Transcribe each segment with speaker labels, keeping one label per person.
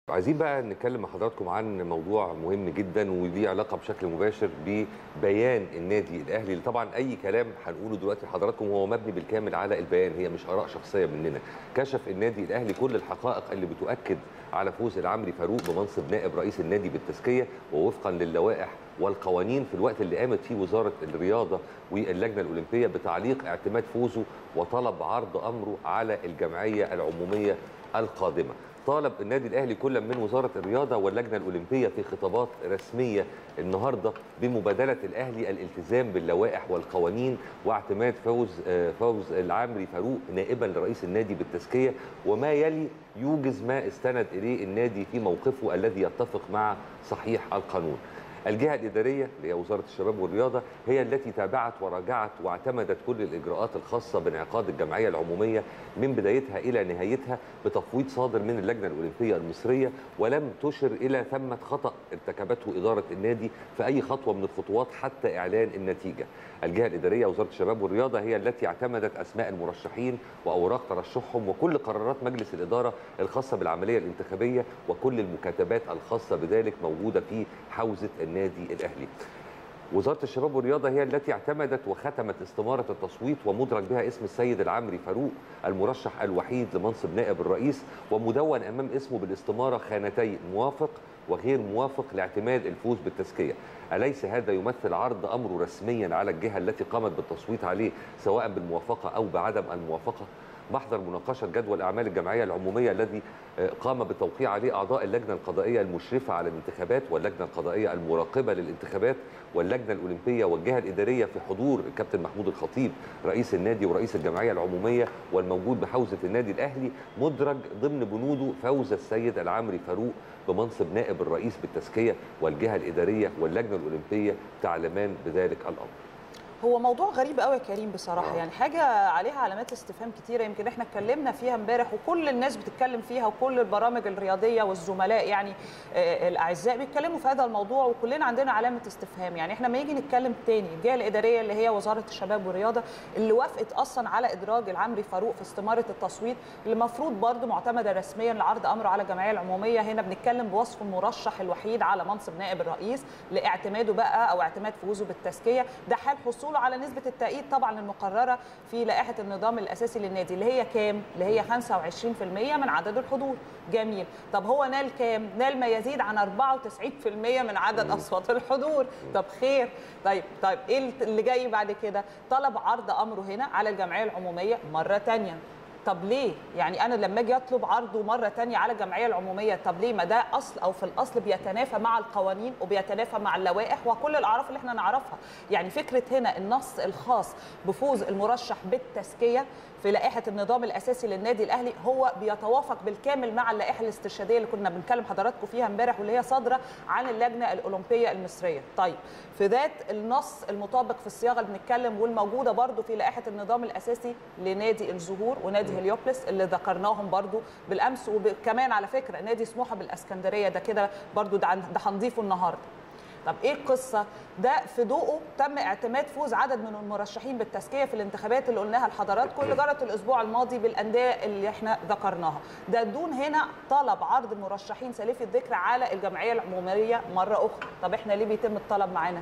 Speaker 1: عايزين بقى نتكلم مع حضراتكم عن موضوع مهم جدا وليه علاقه بشكل مباشر ببيان النادي الاهلي اللي طبعا اي كلام هنقوله دلوقتي لحضراتكم هو مبني بالكامل على البيان هي مش اراء شخصيه مننا كشف النادي الاهلي كل الحقائق اللي بتؤكد على فوز العمري فاروق بمنصب نائب رئيس النادي بالتزكيه ووفقا للوائح والقوانين في الوقت اللي قامت فيه وزاره الرياضه واللجنه الاولمبيه بتعليق اعتماد فوزه وطلب عرض امره على الجمعيه العموميه القادمه طالب النادي الاهلي كل من وزاره الرياضه واللجنه الاولمبيه في خطابات رسميه النهارده بمبادله الاهلي الالتزام باللوائح والقوانين واعتماد فوز فوز العامري فاروق نائبا لرئيس النادي بالتزكيه وما يلي يوجز ما استند اليه النادي في موقفه الذي يتفق مع صحيح القانون. الجهة الإدارية اللي هي وزارة الشباب والرياضة هي التي تابعت وراجعت واعتمدت كل الإجراءات الخاصة بانعقاد الجمعية العمومية من بدايتها إلى نهايتها بتفويض صادر من اللجنة الأولمبية المصرية ولم تشر إلى ثمة خطأ ارتكبته إدارة النادي في أي خطوة من الخطوات حتى إعلان النتيجة. الجهة الإدارية وزارة الشباب والرياضة هي التي اعتمدت أسماء المرشحين وأوراق ترشحهم وكل قرارات مجلس الإدارة الخاصة بالعملية الانتخابية وكل المكاتبات الخاصة بذلك موجودة في حوزة النادي الاهلي. وزاره الشباب والرياضه هي التي اعتمدت وختمت استماره التصويت ومدرج بها اسم السيد العمري فاروق المرشح الوحيد لمنصب نائب الرئيس ومدون امام اسمه بالاستماره خانتي موافق وغير موافق لاعتماد الفوز بالتزكيه. اليس هذا يمثل عرض امره رسميا على الجهه التي قامت بالتصويت عليه سواء بالموافقه او بعدم الموافقه؟ محضر مناقشه جدول اعمال الجمعيه العموميه الذي قام بالتوقيع عليه اعضاء اللجنه القضائيه المشرفه على الانتخابات واللجنه القضائيه المراقبه للانتخابات واللجنه الاولمبيه والجهه الاداريه في حضور الكابتن محمود الخطيب رئيس النادي ورئيس الجمعيه العموميه والموجود بحوزه النادي الاهلي مدرج ضمن بنوده فوز السيد العمري فاروق بمنصب نائب الرئيس بالتزكيه والجهه الاداريه واللجنه الاولمبيه تعلمان بذلك الامر.
Speaker 2: هو موضوع غريب قوي يا كريم بصراحه يعني حاجه عليها علامات استفهام كتيره يمكن احنا اتكلمنا فيها امبارح وكل الناس بتتكلم فيها وكل البرامج الرياضيه والزملاء يعني آه الاعزاء بيتكلموا في هذا الموضوع وكلنا عندنا علامه استفهام يعني احنا لما يجي نتكلم تاني الجهه الاداريه اللي هي وزاره الشباب والرياضه اللي وافقت اصلا على ادراج العمري فاروق في استماره التصويت اللي المفروض برضه معتمده رسميا لعرض امره على الجمعيه العموميه هنا بنتكلم بوصف المرشح الوحيد على منصب نائب الرئيس لاعتماده بقى او اعتماد فوزه بالتزكيه ده حال حصوله على نسبه التأييد طبعا المقرره في لائحه النظام الاساسي للنادي اللي هي كام؟ اللي هي 25% من عدد الحضور. جميل، طب هو نال كام؟ نال ما يزيد عن 94% من عدد اصوات الحضور، طب خير، طيب طيب ايه اللي جاي بعد كده؟ طلب عرض امره هنا على الجمعيه العموميه مره ثانيه. طب ليه؟ يعني انا لما اجي اطلب عرضه مره ثانيه على الجمعيه العموميه طب ليه؟ ما ده اصل او في الاصل بيتنافى مع القوانين وبيتنافى مع اللوائح وكل الاعراف اللي احنا نعرفها، يعني فكره هنا النص الخاص بفوز المرشح بالتزكيه في لائحه النظام الاساسي للنادي الاهلي هو بيتوافق بالكامل مع اللائحه الاسترشاديه اللي كنا بنكلم حضراتكم فيها امبارح واللي هي صادره عن اللجنه الاولمبيه المصريه. طيب في ذات النص المطابق في الصياغه اللي بنتكلم والموجوده برضو في لائحه النظام الاساسي لنادي الزهور ونادي هليوبلس اللي ذكرناهم برضو بالامس وكمان على فكره نادي سموحه بالاسكندريه ده كده برضو ده هنضيفه النهارده. طب ايه القصه؟ ده في ضوءه تم اعتماد فوز عدد من المرشحين بالتزكيه في الانتخابات اللي قلناها لحضراتكم اللي جرت الاسبوع الماضي بالانديه اللي احنا ذكرناها. ده دون هنا طلب عرض المرشحين سلفي الذكر على الجمعيه العموميه مره اخرى، طب احنا ليه بيتم الطلب معانا؟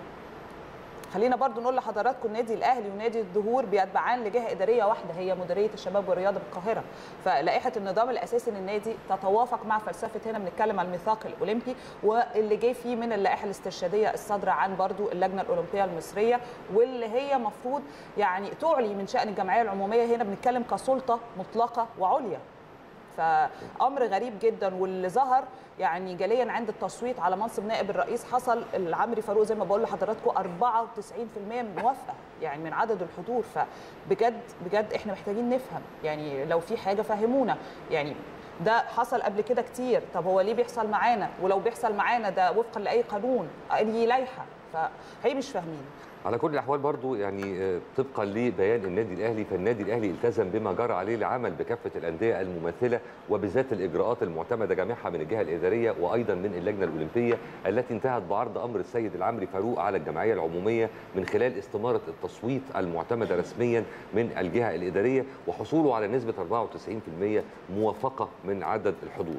Speaker 2: خلينا برضو نقول لحضراتكم النادي الاهلي ونادي الدهور بيتبعان لجهه اداريه واحده هي مديريه الشباب والرياضه بالقاهره فلائحه النظام الاساسي للنادي تتوافق مع فلسفه هنا بنتكلم عن الميثاق الاولمبي واللي جاي فيه من اللائحه الاسترشاديه الصادره عن برضو اللجنه الاولمبيه المصريه واللي هي مفروض يعني تعلي من شان الجمعيه العموميه هنا بنتكلم كسلطه مطلقه وعليا فامر غريب جدا واللي ظهر يعني جليا عند التصويت على منصب نائب الرئيس حصل العمري فاروق زي ما بقول لحضراتكم 94% موافقه يعني من عدد الحضور فبجد بجد احنا محتاجين نفهم يعني لو في حاجه فهمونا يعني ده حصل قبل كده كتير طب هو ليه بيحصل معانا ولو بيحصل معانا ده وفقا لاي قانون اي لائحه فهي مش فاهمين
Speaker 1: على كل الاحوال برضو يعني طبقا لبيان النادي الاهلي فالنادي الاهلي التزم بما جرى عليه العمل بكافه الانديه المماثله وبذات الاجراءات المعتمده جميعها من الجهه الاداريه وايضا من اللجنه الاولمبيه التي انتهت بعرض امر السيد العمري فاروق على الجمعيه العموميه من خلال استماره التصويت المعتمده رسميا من الجهه الاداريه وحصوله على نسبه 94% موافقه من عدد الحضور.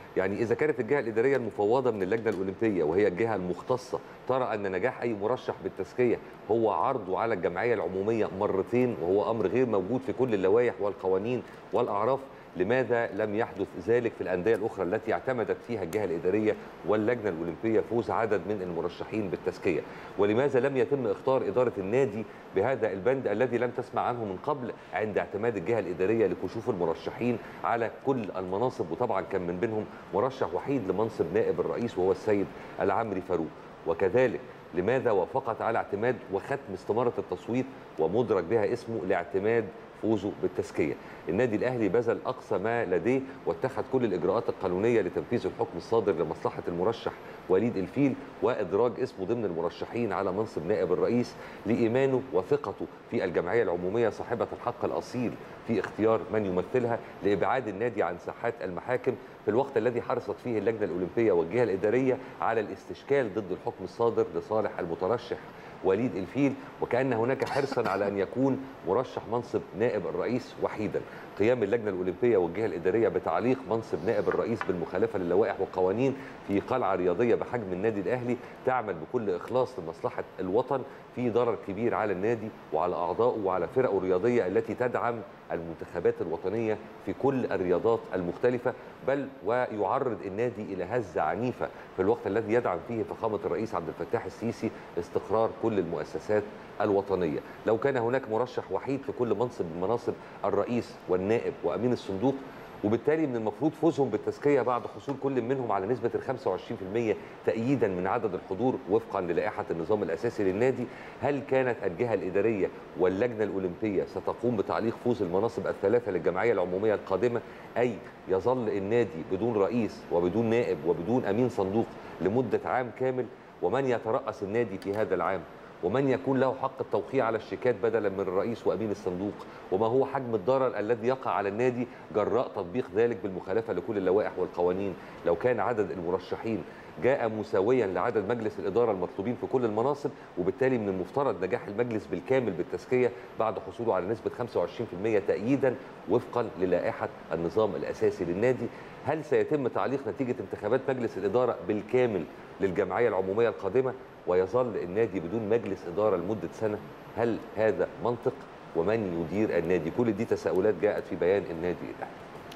Speaker 1: يعني اذا كانت الجهه الاداريه المفوضه من اللجنه الاولمبيه وهي الجهه المختصه ترى ان نجاح اي مرشح بالتزكيه هو عرضه على الجمعيه العموميه مرتين وهو امر غير موجود في كل اللوائح والقوانين والاعراف لماذا لم يحدث ذلك في الانديه الاخرى التي اعتمدت فيها الجهه الاداريه واللجنه الاولمبيه فوز عدد من المرشحين بالتزكيه ولماذا لم يتم اختار اداره النادي بهذا البند الذي لم تسمع عنه من قبل عند اعتماد الجهه الاداريه لكشوف المرشحين على كل المناصب وطبعا كان من بينهم مرشح وحيد لمنصب نائب الرئيس وهو السيد العمري فاروق وكذلك لماذا وافقت على اعتماد وختم استماره التصويت ومدرج بها اسمه لاعتماد فوزه بالتزكيه. النادي الاهلي بذل اقصى ما لديه واتخذ كل الاجراءات القانونيه لتنفيذ الحكم الصادر لمصلحه المرشح وليد الفيل وادراج اسمه ضمن المرشحين على منصب نائب الرئيس لايمانه وثقته في الجمعيه العموميه صاحبه الحق الاصيل في اختيار من يمثلها لابعاد النادي عن ساحات المحاكم في الوقت الذي حرصت فيه اللجنه الاولمبيه والجهه الاداريه على الاستشكال ضد الحكم الصادر لصالح المترشح وليد الفيل وكان هناك حرصا على ان يكون مرشح منصب نائب الرئيس وحيدا قيام اللجنه الاولمبيه والجهه الاداريه بتعليق منصب نائب الرئيس بالمخالفه للوائح والقوانين في قلعه رياضيه بحجم النادي الاهلي تعمل بكل اخلاص لمصلحه الوطن في ضرر كبير على النادي وعلى اعضائه وعلى فرقه الرياضيه التي تدعم المنتخبات الوطنيه في كل الرياضات المختلفه بل ويعرض النادي الى هزه عنيفه في الوقت الذي يدعم فيه فخامه الرئيس عبد الفتاح السيسي استقرار كل المؤسسات الوطنيه، لو كان هناك مرشح وحيد في كل منصب من مناصب الرئيس والنائب وامين الصندوق وبالتالي من المفروض فوزهم بالتزكيه بعد حصول كل منهم على نسبه ال 25% تأييدا من عدد الحضور وفقا للائحه النظام الاساسي للنادي، هل كانت الجهه الاداريه واللجنه الاولمبيه ستقوم بتعليق فوز المناصب الثلاثه للجمعيه العموميه القادمه اي يظل النادي بدون رئيس وبدون نائب وبدون امين صندوق لمده عام كامل ومن يترأس النادي في هذا العام ومن يكون له حق التوقيع على الشيكات بدلا من الرئيس وامين الصندوق وما هو حجم الضرر الذي يقع على النادي جراء تطبيق ذلك بالمخالفه لكل اللوائح والقوانين لو كان عدد المرشحين جاء مساويا لعدد مجلس الاداره المطلوبين في كل المناصب وبالتالي من المفترض نجاح المجلس بالكامل بالتزكيه بعد حصوله على نسبه 25% تأييدا وفقا للائحه النظام الاساسي للنادي هل سيتم تعليق نتيجه انتخابات مجلس الاداره بالكامل للجمعيه العموميه القادمه ويظل النادي بدون مجلس اداره لمده سنه هل هذا منطق ومن يدير النادي كل دي تساؤلات جاءت في بيان النادي الاهلي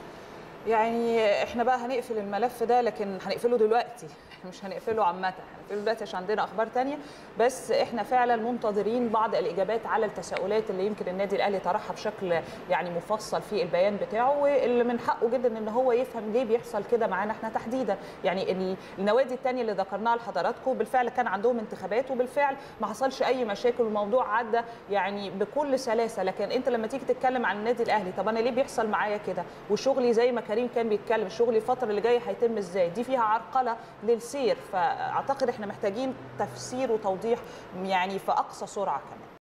Speaker 2: يعني احنا بقى هنقفل الملف ده لكن هنقفله دلوقتي مش هنقفله عامه هنقفله دلوقتي عشان عندنا اخبار تانية بس احنا فعلا منتظرين بعض الاجابات على التساؤلات اللي يمكن النادي الاهلي طرحها بشكل يعني مفصل في البيان بتاعه واللي من حقه جدا ان هو يفهم ليه بيحصل كده معانا احنا تحديدا يعني النوادي التانية اللي ذكرناها لحضراتكم بالفعل كان عندهم انتخابات وبالفعل ما حصلش اي مشاكل والموضوع عدى يعني بكل سلاسه لكن انت لما تيجي تتكلم عن النادي الاهلي طب انا ليه بيحصل معايا كده وشغلي زي ما كريم كان بيتكلم شغلي الفتره اللي جايه هيتم ازاي دي فيها عرقله للسير فاعتقد احنا محتاجين تفسير وتوضيح يعني في اقصى سرعه كمان